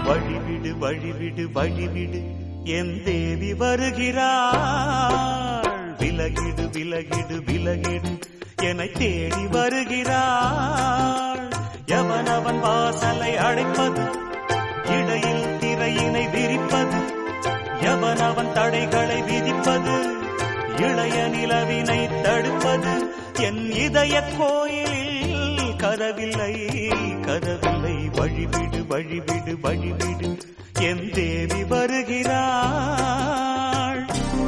வழிவிடு வழிவிடு வழிவிடு என் தேவி வருகிறாள் விலகிடு விலகிடு விலகிடு என்னை தேடி வருகிறாள் எவனவன் வாசலை அடைப்பது இடையில் திரையினை விரிப்பது எவனவன் தடைகளை விதிப்பது இளைய நிலவினை தடுப்பது என் இதய கோயிலில் கதவில்லை கதவில்லை வழிவிடு வழிவிடு வழிவிடு என் தேவி வருகிறாள்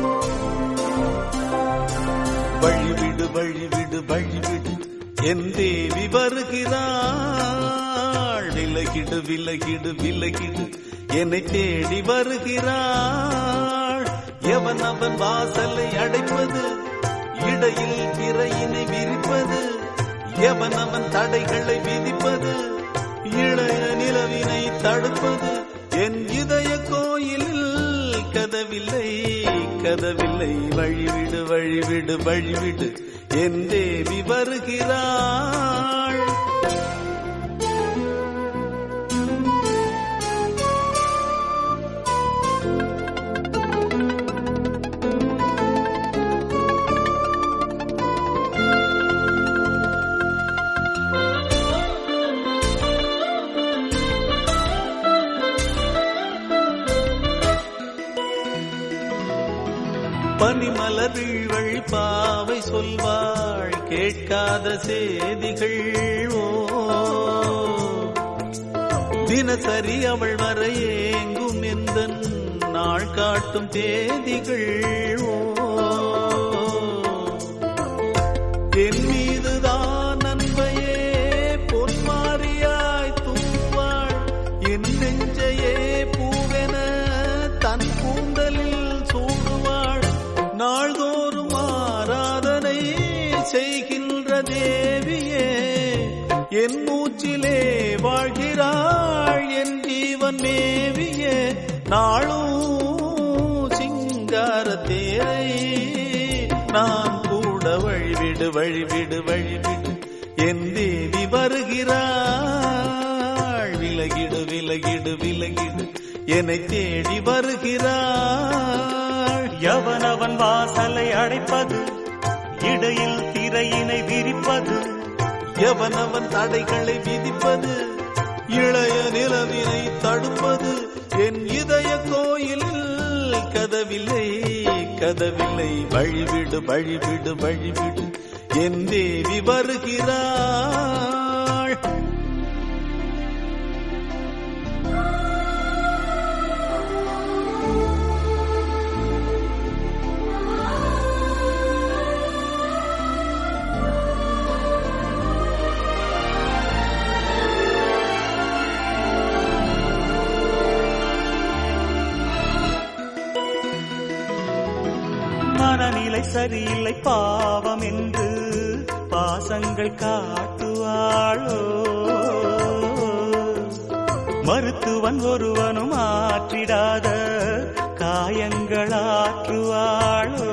வழிவிடு வழிவிடு வழிவிடு என் தேவி வருகிறாள் விலகிடு விலகிடு விலகிடு என்னை தேடி வருகிறாள் எவன் அவன் வாசலை அடைப்பது இடையில் திரையினை விரிப்பது எவன் அவன் தடைகளை விதிப்பது இளைய நிலவினை தடுப்பது என் இதய கோயிலில் கதவில்லை கதவில்லை வழிவிடு வழிவிடு வழிவிடு என் தேவி வருகிறாள் பனிமலர் வீழ்வள் பாவை சொல்வாள் கேட்காத செய்திகள் ஓ தினசரி அவள் வர ஏங்கும் எந்த நாள் காட்டும் தேதிகள் ஓ என் மீதுதான் அன்பையே பொன்மாரியாய் தூவாள் என் நெஞ்சையே பூவென தன் கூந்தலில் சூடுவாள் நாள்தோறும் ஆராதனை செய்கின்ற தேவியே என் மூச்சிலே வாழ்கிறாள் என் ஜீவன் மேவியே நாளும் சிங்கார தேரை நான் கூட வழிவிடு வழிவிடு வழிவிடு என் தேவி வருகிறாள் விலகிடு விலகிடு விலகிடு என்னை தேடி வருகிறாள் எவனவன் வாசலை அடைப்பது இடையில் திரையினை விரிப்பது எவனவன் தடைகளை விதிப்பது இளைய நிலவினை தடுப்பது என் இதய கோயிலில் கதவில்லை கதவில்லை வழிவிடு வழிவிடு வழிவிடு என் தேவி வருகிறாள் மனநிலை சரியில்லை பாவம் என்று பாசங்கள் காட்டுவாளோ மருத்துவன் ஒருவனும் ஆற்றிடாத காயங்களாற்றுவாளோ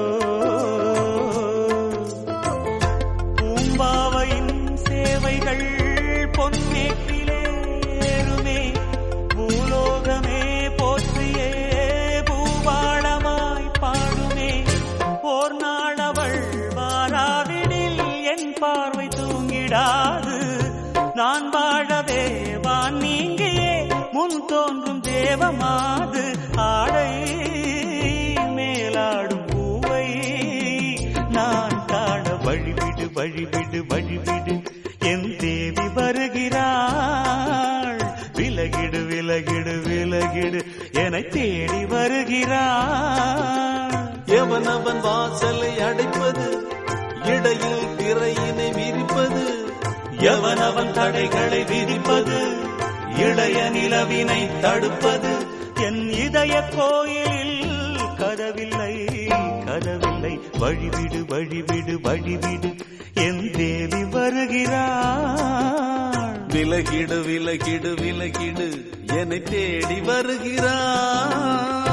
பூம்பாவையின் சேவைகள் பொன்னேற்றிலே ஏறுமே பூலோகமே போற்றியே பூபாளமாய் பாடுமே ஓர் நாளவள் வாராவிடில் என் பார்வை தூங்கிடாது நான் வாழவே வான் நீங்கியே முன் தோன்றும் தேவமாது ஆடை மேலாடும் பூவை நான் காண வழிவிடு வழிவிடு வழிவிடு என் தேவி வருகிறாள் விலகிடு விலகிடு விலகிடு என தேடி வருகிறாள் எவனவன் வாசலை அடைப்பது இடையில் திரையினை விரிப்பது எவனவன் தடைகளை விதிப்பது இளைய நிலவினை தடுப்பது என் இதய கோயிலில் கதவில்லை கதவில்லை வழிவிடு வழிவிடு வழிவிடு என் தேவி வருகிறாள் விலகிடு விலகிடு விலகிடு என்னை தேடி வருகிறாள்